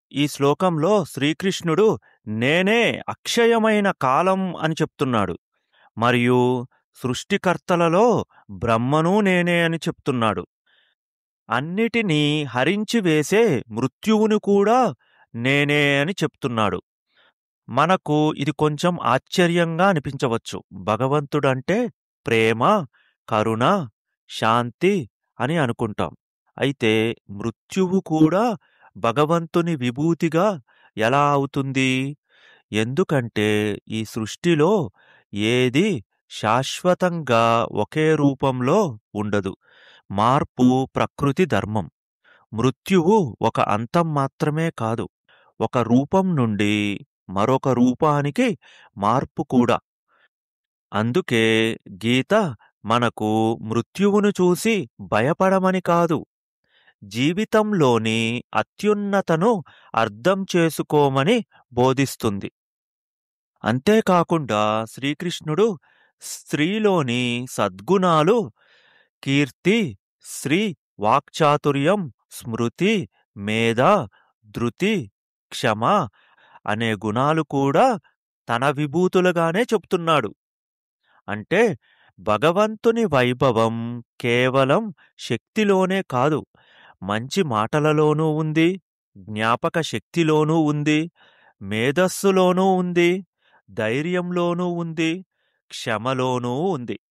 ఈ శ్లోకంలో శ్రీకృష్ణుడు నేనే అక్షయమైన కాలం అని చెప్తున్నాడు మరియు సృష్టికర్తలలో బ్రహ్మను నేనే అని చెప్తున్నాడు అన్నిటినీ హరించి వేసే మృత్యువుని కూడా నేనే అని చెప్తున్నాడు మనకు ఇది కొంచెం ఆశ్చర్యంగా అనిపించవచ్చు భగవంతుడంటే ప్రేమ కరుణ శాంతి అని అనుకుంటాం అయితే మృత్యువు కూడా భగవంతుని విభూతిగా ఎలా అవుతుంది ఎందుకంటే ఈ సృష్టిలో ఏది శాశ్వతంగా ఒకే రూపంలో ఉండదు మార్పు ప్రకృతి ధర్మం మృత్యువు ఒక అంతం మాత్రమే కాదు ఒక రూపం నుండి మరొక రూపానికి మార్పు కూడా అందుకే గీత మనకు మృత్యువును చూసి భయపడమని కాదు జీవితంలోని అత్యున్నతను అర్థం చేసుకోమని బోధిస్తుంది అంతేకాకుండా శ్రీకృష్ణుడు స్త్రీలోని సద్గుణాలు కీర్తి శ్రీ వాక్చాతుర్యం స్మృతి మేధ ధృతి క్షమ అనే గుణాలు కూడా తన విభూతులుగానే చెప్తున్నాడు అంటే భగవంతుని వైభవం కేవలం శక్తిలోనే కాదు మంచి మాటలలోనూ ఉంది జ్ఞాపక శక్తిలోనూ ఉంది మేధస్సులోనూ ఉంది ధైర్యంలోనూ ఉంది క్షమలోనూ ఉంది